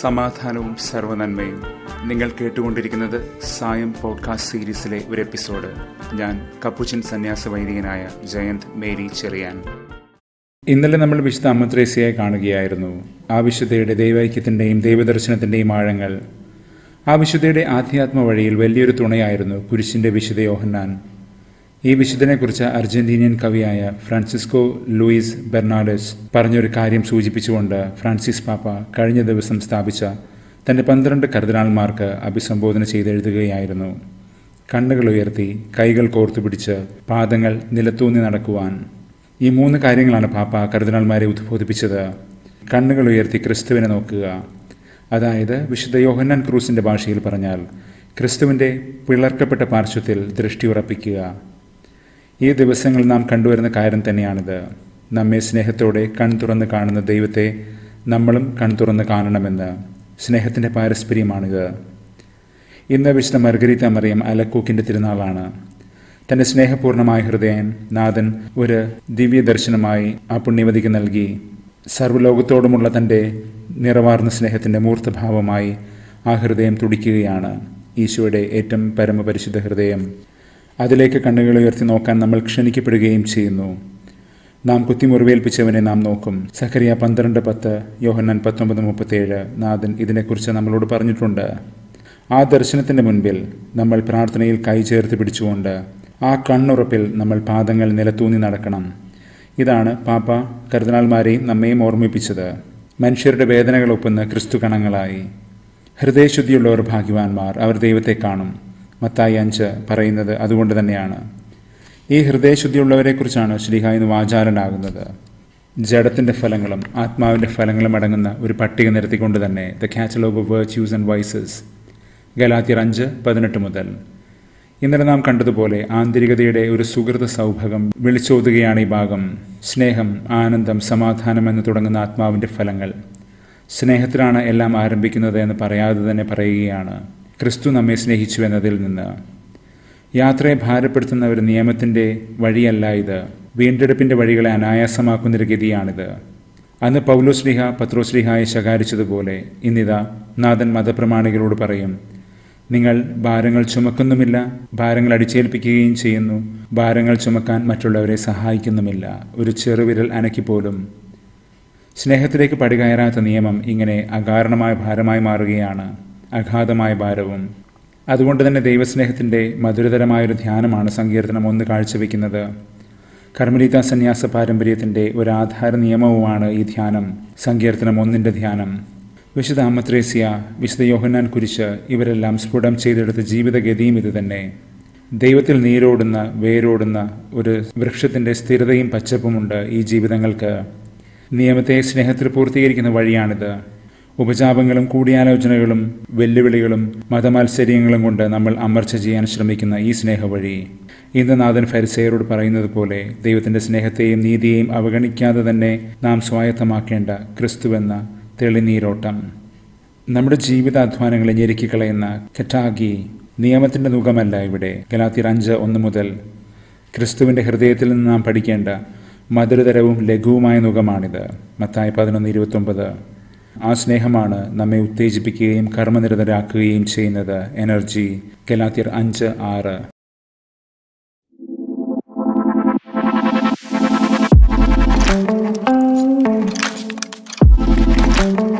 സമാധാനവും സർവനന്മയും നിങ്ങൾ കേട്ടുകൊണ്ടിരിക്കുന്നത് സായം പോഡ്കാസ്റ്റ് സീരീസിലെ ഒരു എപ്പിസോഡ് ഞാൻ കപ്പുച്ചിൻ സന്യാസ വൈദികനായ ജയന്ത് മേരി ചെറിയാൻ ഇന്നലെ നമ്മൾ വിശുദ്ധ അമ്മത്രേസ്യയെ കാണുകയായിരുന്നു ആ വിശുദ്ധയുടെ ദൈവൈക്യത്തിൻ്റെയും ദൈവദർശനത്തിൻ്റെയും ആഴങ്ങൾ ആ വിശുദ്ധയുടെ ആധ്യാത്മ വഴിയിൽ വലിയൊരു തുണയായിരുന്നു കുരിശിൻ്റെ വിശുദ്ധ യോഹന്നാൻ ഈ വിശുദ്ധനെക്കുറിച്ച് അർജന്റീനിയൻ കവിയായ ഫ്രാൻസിസ്കോ ലൂയിസ് ബെർണാഡസ് പറഞ്ഞൊരു കാര്യം സൂചിപ്പിച്ചുകൊണ്ട് ഫ്രാൻസിസ് പാപ്പ കഴിഞ്ഞ ദിവസം സ്ഥാപിച്ച തൻ്റെ പന്ത്രണ്ട് കർദിനാൾമാർക്ക് അഭിസംബോധന ചെയ്തെഴുതുകയായിരുന്നു കണ്ണുകൾ ഉയർത്തി കൈകൾ കോർത്തുപിടിച്ച് പാദങ്ങൾ നിലത്തൂന്നി നടക്കുവാൻ ഈ മൂന്ന് കാര്യങ്ങളാണ് പാപ്പ കർദിനാൾമാരെ ഉദ്ബോധിപ്പിച്ചത് കണ്ണുകൾ ഉയർത്തി ക്രിസ്തുവിനെ നോക്കുക അതായത് വിശുദ്ധ യോഹന്നാൻ ക്രൂസിൻ്റെ ഭാഷയിൽ പറഞ്ഞാൽ ക്രിസ്തുവിൻ്റെ പിളർക്കപ്പെട്ട പാർശ്വത്തിൽ ദൃഷ്ടി ഉറപ്പിക്കുക ഈ ദിവസങ്ങൾ നാം കണ്ടുവരുന്ന കാര്യം തന്നെയാണിത് നമ്മെ സ്നേഹത്തോടെ കൺ തുറന്ന് കാണുന്ന ദൈവത്തെ നമ്മളും കൺ തുറന്ന് കാണണമെന്ന് സ്നേഹത്തിൻ്റെ പാരസ്പര്യമാണിത് ഇന്ന് വിശുദ്ധ മർഗരീത്ത മറിയം അലക്കൂക്കിൻ്റെ തിരുനാളാണ് തൻ്റെ സ്നേഹപൂർണമായ ഹൃദയം നാഥൻ ഒരു ദിവ്യ ദർശനമായി ആ പുണ്യവതിക്ക് നൽകി സർവ്വലോകത്തോടുമുള്ള തൻ്റെ നിറവാർന്ന സ്നേഹത്തിൻ്റെ മൂർത്തഭാവമായി ആ ഹൃദയം തുടിക്കുകയാണ് ഈശോയുടെ ഏറ്റവും പരമപരിശുദ്ധ ഹൃദയം അതിലേക്ക് കണ്ണുകൾ ഉയർത്തി നോക്കാൻ നമ്മൾ ക്ഷണിക്കപ്പെടുകയും ചെയ്യുന്നു നാം കുത്തിമുറിവേൽപ്പിച്ചവനെ നാം നോക്കും സഖറിയ പന്ത്രണ്ട് പത്ത് യോഹന്നാൻ പത്തൊമ്പത് മുപ്പത്തേഴ് നാഥൻ ഇതിനെക്കുറിച്ച് നമ്മളോട് പറഞ്ഞിട്ടുണ്ട് ആ ദർശനത്തിൻ്റെ മുൻപിൽ നമ്മൾ പ്രാർത്ഥനയിൽ കൈ ചേർത്ത് പിടിച്ചുകൊണ്ട് ആ കണ്ണുറപ്പിൽ നമ്മൾ പാദങ്ങൾ നിലത്തൂന്നി നടക്കണം ഇതാണ് പാപ്പ കർദിനാൾമാരെയും നമ്മയും ഓർമ്മിപ്പിച്ചത് മനുഷ്യരുടെ വേദനകൾ ഒപ്പുന്ന ക്രിസ്തു കണങ്ങളായി ഹൃദയശുദ്ധിയുള്ളവർ ഭാഗ്യവാന്മാർ അവർ ദൈവത്തെ കാണും മത്തായി അഞ്ച് പറയുന്നത് അതുകൊണ്ട് തന്നെയാണ് ഈ ഹൃദയശുദ്ധിയുള്ളവരെക്കുറിച്ചാണ് ശ്രീഹ ഇന്ന് വാചാലനാകുന്നത് ജഡത്തിൻ്റെ ഫലങ്ങളും ആത്മാവിൻ്റെ ഫലങ്ങളും അടങ്ങുന്ന ഒരു പട്ടിക നിരത്തിക്കൊണ്ട് തന്നെ the catalogue of virtues and vices ഗലാത്തിയർ അഞ്ച് പതിനെട്ട് മുതൽ ഇന്നലെ നാം കണ്ടതുപോലെ ആന്തരികതയുടെ ഒരു സുഹൃത സൗഭകം വിളിച്ചോതുകയാണ് ഈ ഭാഗം സ്നേഹം ആനന്ദം സമാധാനം എന്ന് തുടങ്ങുന്ന ആത്മാവിൻ്റെ ഫലങ്ങൾ സ്നേഹത്തിലാണ് എല്ലാം ആരംഭിക്കുന്നത് എന്ന് പറയാതെ തന്നെ പറയുകയാണ് ക്രിസ്തു നമ്മെ സ്നേഹിച്ചു എന്നതിൽ നിന്ന് യാത്രയെ ഭാരപ്പെടുത്തുന്ന ഒരു നിയമത്തിൻ്റെ വഴിയല്ല ഇത് വീണ്ടെടുപ്പിൻ്റെ വഴികളെ അനായാസമാക്കുന്നൊരു ഗതിയാണിത് അന്ന് പൗലോസ്ലിഹ പത്രോസ്ലിഹായെ ശകാരിച്ചതുപോലെ ഇന്നിതാ നാഥൻ മതപ്രമാണികളോട് പറയും നിങ്ങൾ ഭാരങ്ങൾ ചുമക്കുന്നുമില്ല ഭാരങ്ങൾ അടിച്ചേൽപ്പിക്കുകയും ചെയ്യുന്നു ഭാരങ്ങൾ ചുമക്കാൻ മറ്റുള്ളവരെ സഹായിക്കുന്നുമില്ല ഒരു ചെറുവിരൽ അനക്കിപ്പോലും സ്നേഹത്തിലേക്ക് പടികയറാത്ത നിയമം ഇങ്ങനെ അകാരണമായ ഭാരമായി മാറുകയാണ് അഗാധമായ ഭാരവും അതുകൊണ്ട് തന്നെ ദൈവസ്നേഹത്തിൻ്റെ മധുരതരമായൊരു ധ്യാനമാണ് സങ്കീർത്തനം ഒന്ന് കാഴ്ചവെക്കുന്നത് കർമ്മലീത സന്യാസ പാരമ്പര്യത്തിൻ്റെ ഒരു ആധാര നിയമവുമാണ് ഈ ധ്യാനം സങ്കീർത്തനം ഒന്നിൻ്റെ ധ്യാനം വിശുദ്ധ അമ്മത്രേസ്യ വിശുദ്ധ യോഹന്നാൻ കുരിശ് ഇവരെല്ലാം സ്ഫുടം ചെയ്തെടുത്ത ജീവിതഗതിയും ഇത് തന്നെ ദൈവത്തിൽ നീരോടുന്ന വേരോടുന്ന ഒരു വൃക്ഷത്തിൻ്റെ സ്ഥിരതയും പച്ചപ്പുമുണ്ട് ഈ ജീവിതങ്ങൾക്ക് നിയമത്തെ സ്നേഹത്തിൽ പൂർത്തീകരിക്കുന്ന വഴിയാണിത് ഉപജാപങ്ങളും കൂടിയാലോചനകളും വെല്ലുവിളികളും മതമത്സര്യങ്ങളും കൊണ്ട് നമ്മൾ അമർച്ച ചെയ്യാൻ ശ്രമിക്കുന്ന ഈ സ്നേഹവഴി ഇന്ന് നാഥൻ ഫരിസയരോട് പറയുന്നത് പോലെ ദൈവത്തിൻ്റെ സ്നേഹത്തെയും നീതിയെയും അവഗണിക്കാതെ തന്നെ നാം സ്വായത്തമാക്കേണ്ട ക്രിസ്തുവെന്ന തെളിനീരോട്ടം നമ്മുടെ ജീവിതാധ്വാനങ്ങളെ ഞെരുക്കിക്കളയുന്ന കെറ്റാഗി നിയമത്തിൻ്റെ മുഖമല്ല ഇവിടെ ഗലാത്തിർ അഞ്ച് ഒന്ന് മുതൽ ക്രിസ്തുവിൻ്റെ ഹൃദയത്തിൽ നിന്ന് നാം പഠിക്കേണ്ട മധുരതരവും ലഘുവുമായ മുഖമാണിത് മത്തായി പതിനൊന്ന് ഇരുപത്തൊമ്പത് ആ സ്നേഹമാണ് നമ്മെ ഉത്തേജിപ്പിക്കുകയും കർമ്മനിരതരാക്കുകയും ചെയ്യുന്നത് എനർജി ഗലാത്തിയർ അഞ്ച് ആറ് thank you